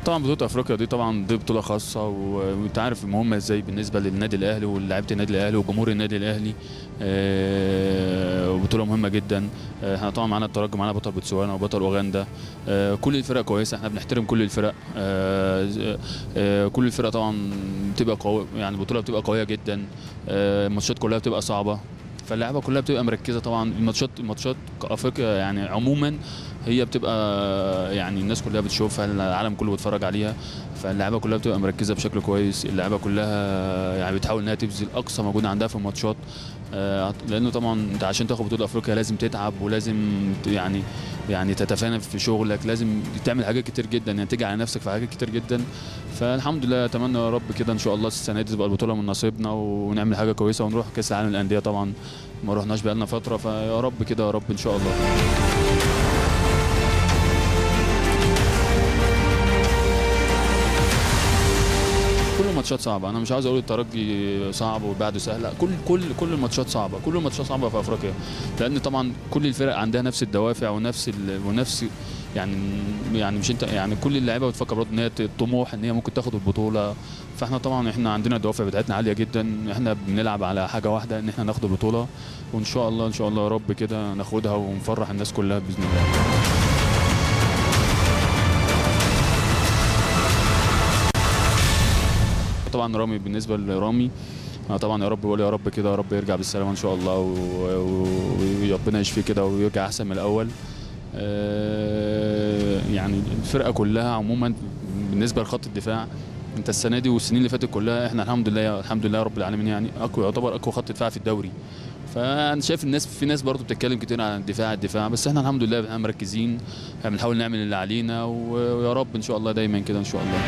طبعا بطوله افريقيا دي طبعا دي بطوله خاصه و- وانت عارف مهمه ازاي بالنسبه للنادي الاهلي ولاعيبه النادي الاهلي وجمهور النادي الاهلي آه، وبطوله مهمه جدا آه، احنا طبعا معانا الترجي معانا بطل بوتسوانا وبطل اوغندا آه، كل الفرق كويسه احنا بنحترم كل الفرق آه، آه، كل الفرق طبعا بتبقى قوي يعني البطوله بتبقى قويه جدا آه، الماتشات كلها بتبقى صعبه فاللعيبه كلها بتبقى مركزه طبعا الماتشات الماتشات افريقيا يعني عموما هي بتبقى يعني الناس كلها بتشوفها العالم كله بيتفرج عليها فاللعيبه كلها بتبقى مركزه بشكل كويس اللعيبه كلها يعني بتحاول انها تبذل اقصى مجهود عندها في الماتشات آه، لانه طبعا انت عشان تاخد بطوله افريقيا لازم تتعب ولازم ت- يعني يعني تتفانى في شغلك لازم تعمل حاجات كتير جدا يعني تيجي على نفسك في حاجات كتير جدا فالحمد لله اتمنى يا رب كده ان شاء الله السنه دي تبقى البطوله من نصيبنا ونعمل حاجه كويسه ونروح كاس العالم للانديه طبعا ما رحناش بقالنا فتره فيا رب كده يا رب ان شاء الله كل الماتشات صعبة، أنا مش عاوز أقول الترجي صعب وبعده سهل، لا كل كل كل الماتشات صعبة، كل الماتشات صعبة في أفريقيا، لأن طبعا كل الفرق عندها نفس الدوافع ونفس ال... ونفس يعني يعني مش أنت يعني كل اللعيبة بتفكر برضه إن هي الطموح إن هي ممكن تاخد البطولة، فإحنا طبعا إحنا عندنا الدوافع بتاعتنا عالية جدا، إحنا بنلعب على حاجة واحدة إن إحنا ناخد البطولة، وإن شاء الله إن شاء الله يا رب كده ناخدها ونفرح الناس كلها بإذن الله. طبعا رامي بالنسبه لرامي انا طبعا يا رب بقول يا رب كده يا رب يرجع بالسلامه ان شاء الله و- و- وربنا يشفيه كده ويرجع احسن من الاول آه، يعني الفرقه كلها عموما بالنسبه لخط الدفاع انت السنه دي والسنين اللي فاتت كلها احنا الحمد لله الحمد لله رب العالمين يعني اقوى يعتبر اقوى خط دفاع في الدوري فانا شايف الناس في ناس برضو بتتكلم كتير عن الدفاع الدفاع بس احنا الحمد لله احنا مركزين احنا بنحاول نعمل اللي علينا و- ويا رب ان شاء الله دايما كده ان شاء الله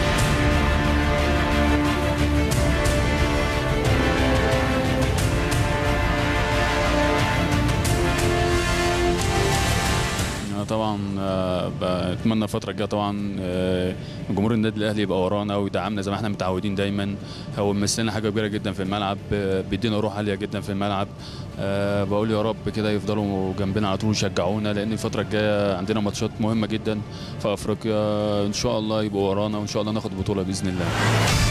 أنا طبعا آه، بتمنى الفترة الجاية طبعا آه، جمهور النادي الأهلي يبقى ورانا ويدعمنا زي ما احنا متعودين دايما هو ممثلنا حاجة كبيرة جدا في الملعب آه، بيدينا روح عالية جدا في الملعب آه، بقول يا رب كده يفضلوا جنبنا على طول يشجعونا لأن الفترة الجاية عندنا ماتشات مهمة جدا في أفريقيا إن شاء الله يبقوا ورانا وإن شاء الله ناخد البطولة بإذن الله